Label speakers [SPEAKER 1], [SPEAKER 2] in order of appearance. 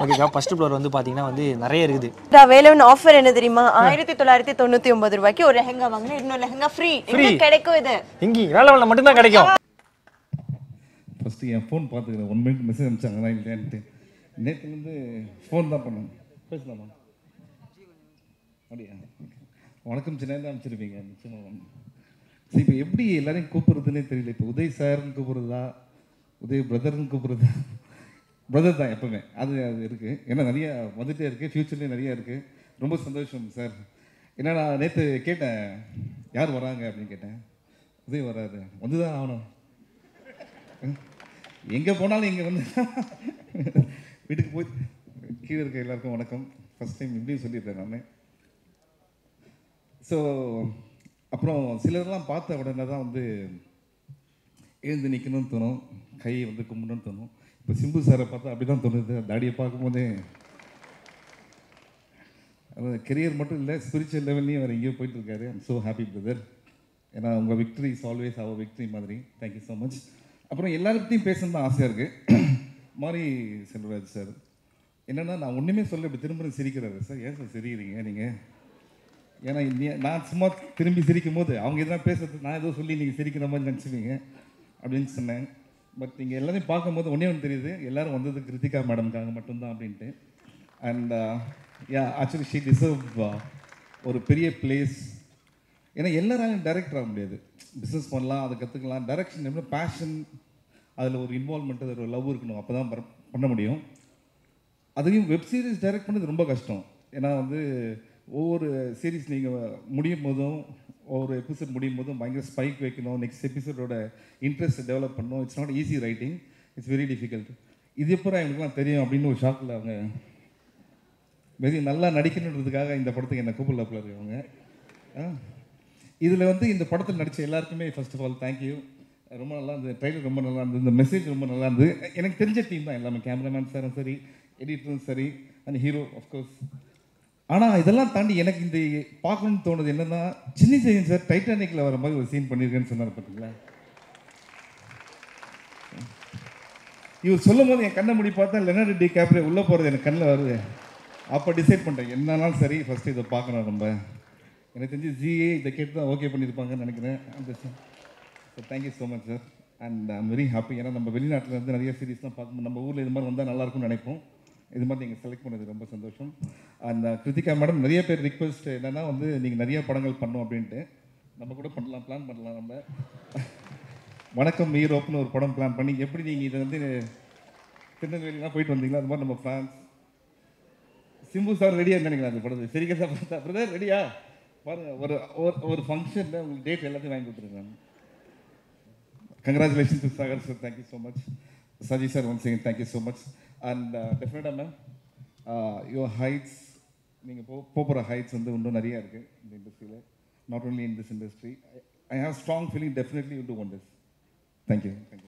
[SPEAKER 1] ஓகேக்கா first floor வந்து பார்த்தீங்கன்னா வந்து நிறைய இருக்குது
[SPEAKER 2] வேலவன் ஆஃபர் என்ன தெரியுமா ஆயிரத்தி தொள்ளாயிரத்தி தொண்ணூத்தி ஒன்பது ரூபாய்க்கு ஒரு லெஹங்கா வாங்கினா இன்னொரு லெஹங்கா ஃப்ரீ கிடைக்கும் இது
[SPEAKER 1] இங்கே வேலை மட்டும்தான் கிடைக்கும்
[SPEAKER 3] ஃபஸ்ட்டு என் ஃபோன் பார்த்துக்கிறேன் ஒன் மினிட் மெசேஜ் அனுப்பிச்சாங்களா இல்லையான்ட்டு நேற்றுலேருந்து ஃபோன் தான் பண்ணேன் பேசலாமா அப்படியா Okay. வணக்கம் சின்ன அனுப்பிச்சிருப்பீங்க நிச்சயமாக சரி இப்போ எப்படி எல்லாரையும் கூப்பிட்றதுனே தெரியல இப்போ உதய் சார்னு கூப்பிட்றதா உதய் பிரதர்னு கூப்பிட்றதா பிரதர் தான் எப்பவுமே அது அது இருக்குது ஏன்னா நிறைய வந்துட்டே இருக்குது ஃப்யூச்சர்லேயும் நிறைய இருக்குது ரொம்ப சந்தோஷம் சார் ஏன்னா நான் நேற்று கேட்டேன் யார் வராங்க அப்படின்னு கேட்டேன் உதய் வராரு வந்து தான் ஆகணும் எங்கே போனாலும் இங்கே வந்து வீட்டுக்கு போய் கீழே இருக்க எல்லாருக்கும் வணக்கம் ஃபஸ்ட் டைம் இப்படியும் சொல்லியிருக்கேன் நான் ஸோ அப்புறம் சிலர்லாம் பார்த்த உடனே தான் வந்து எழுந்து நிற்கணும்னு தோணும் கையை வந்து கும்பிடணும்னு தோணும் இப்போ சிம்பு சாரை பார்த்தா அப்படி தான் தோணுது தாடியை பார்க்கும்போதே அது கெரியர் மட்டும் இல்லை ஸ்பிரிச்சுவல் லெவல்லையும் அவர் எங்கேயோ போயிட்டு இருக்காரு ஐம் ஸோ ஹாப்பி பிரதர் ஏன்னா உங்கள் victory is always our victory மாதிரி தேங்க்யூ ஸோ மச் அப்புறம் எல்லாருக்கிட்டையும் பேசணும்னு தான் ஆசையாக இருக்குது மாரி செல்வராஜ் சார் என்னென்னா நான் ஒன்றுமே சொல்ல இப்படி திரும்ப சிரிக்கிறாரு சார் ஏன் சார் சிரிக்கிறீங்க நீங்கள் ஏன்னா நீ- நான் சும்மா திரும்பி சிரிக்கும் போது அவங்க எதனா பேசுறது நான் ஏதோ சொல்லி நீங்கள் சிரிக்கிற மாதிரி நினச்சிப்பீங்க அப்படின்னு சொன்னேன் பட் நீங்கள் எல்லாரையும் பார்க்கும்போது ஒன்றே ஒன்று தெரியுது எல்லாரும் வந்தது கிருத்திகா மேடம்காக மட்டும்தான் அப்படின்ட்டு and yeah actually she deserve ஒரு பெரிய பிளேஸ் ஏன்னா எல்லாராலையும் டைரக்டர் ஆக முடியாது பிஸ்னஸ் பண்ணலாம் அதை கற்றுக்கலாம் டைரக்ஷன் எப்படி பேஷன் அதில் ஒரு இன்வால்மெண்ட் அதில் ஒரு லவ் இருக்கணும் அப்போ தான் பண்ண முடியும் அதையும் வெப் சீரிஸ் டைரக்ட் பண்ணது ரொம்ப கஷ்டம் ஏன்னா வந்து ஒவ்வொரு சீரிஸ் நீங்கள் முடியும் போதும் ஒவ்வொரு எபிசோட் முடியும் போதும் பயங்கர ஸ்பைக் வைக்கணும் நெக்ஸ்ட் எபிசோடோட இன்ட்ரெஸ்ட் டெவலப் பண்ணணும் it's not easy writing it's very difficult இது எப்போ எனக்குலாம் தெரியும் அப்படின்னு ஒரு ஷாக்கில் அவங்க வெரி நல்லா நடிக்கணுன்றதுக்காக இந்த படத்துக்கு என்னை கூப்பிடல இருக்கவங்க இதில் வந்து இந்த படத்தில் நடித்த எல்லாருக்குமே ஃபர்ஸ்ட் ஆஃப் ஆல் தேங்க்யூ ரொம்ப நல்லா இருந்தது ட்ரைலர் ரொம்ப நல்லா இருந்தது இந்த மெசேஜ் ரொம்ப நல்லா இருந்தது எனக்கு தெரிஞ்ச டீம் தான் எல்லாமே கேமராமேன் சாரும் சரி எடிட்டரும் சரி அந்த ஹீரோ ஆஃப்கோர்ஸ் ஆனால் இதெல்லாம் தாண்டி எனக்கு இந்த பார்க்கணும்னு தோணுது என்னன்னா சின்ன ஜெயன் சார் டைட்டானிக்கில் வர மாதிரி ஒரு சீன் பண்ணியிருக்கேன்னு சொன்னார் பார்த்தீங்களா இவர் சொல்லும் போது என் கண்ணை முடி பார்த்தா லெனர்டு டி கேப்ரே உள்ளே போகிறது எனக்கு கண்ணில் வருது அப்போ டிசைட் பண்ணிட்டேன் என்னன்னாலும் சரி ஃபஸ்ட்டு இதை பார்க்கணும் நம்ம எனக்கு தெரிஞ்சு ஜிஏ இதை கேட்டு தான் ஓகே பண்ணியிருப்பாங்கன்னு நினைக்கிறேன் அந்த so thank you so much sir and I'm very happy ஏன்னா நம்ம வெளிநாட்டில் இருந்து நிறைய சீரிஸ்லாம் பார்க்கும்போது நம்ம ஊரில் இது மாதிரி வந்தால் நல்லா இருக்கும்னு நினைப்போம் இது மாதிரி நீங்கள் செலக்ட் பண்ணது ரொம்ப சந்தோஷம் அண்ட் கிருத்திகா மேடம் நிறைய பேர் ரிக்வெஸ்ட் என்னன்னா வந்து நீங்கள் நிறைய படங்கள் பண்ணோம் அப்படின்ட்டு நம்ம கூட பண்ணலாம் பிளான் பண்ணலாம் நம்ம வணக்கம் ஈரோப்னு ஒரு படம் பிளான் பண்ணி எப்படி நீங்கள் இதை வந்து திருநெல்வேலிலாம் போயிட்டு வந்தீங்களா அது மாதிரி நம்ம ஃப்ரான்ஸ் சிம்பு சார் ரெடியாக நினைக்கிறேன் அந்த படத்தை சீரியஸாக பார்த்தா பிரதர் ரெடியா பாருங்க ஒரு ஒரு ஒரு ஃபங்க்ஷனில் உங்களுக்கு டேட் எல்லாத்தையும் வாங்கி கொடுத்துருக்காங்க congratulation to Sagar sir thank you so much Saji sir once again thank you so much and டெஃபினட்டாக மேம் யுவர் ஹைட்ஸ் நீங்கள் போ போகிற ஹைட்ஸ் வந்து இன்னும் நிறையா இருக்குது இந்த இண்டஸ்ட்ரியில் not only in this industry I have strong feeling definitely you too won this thank you thank you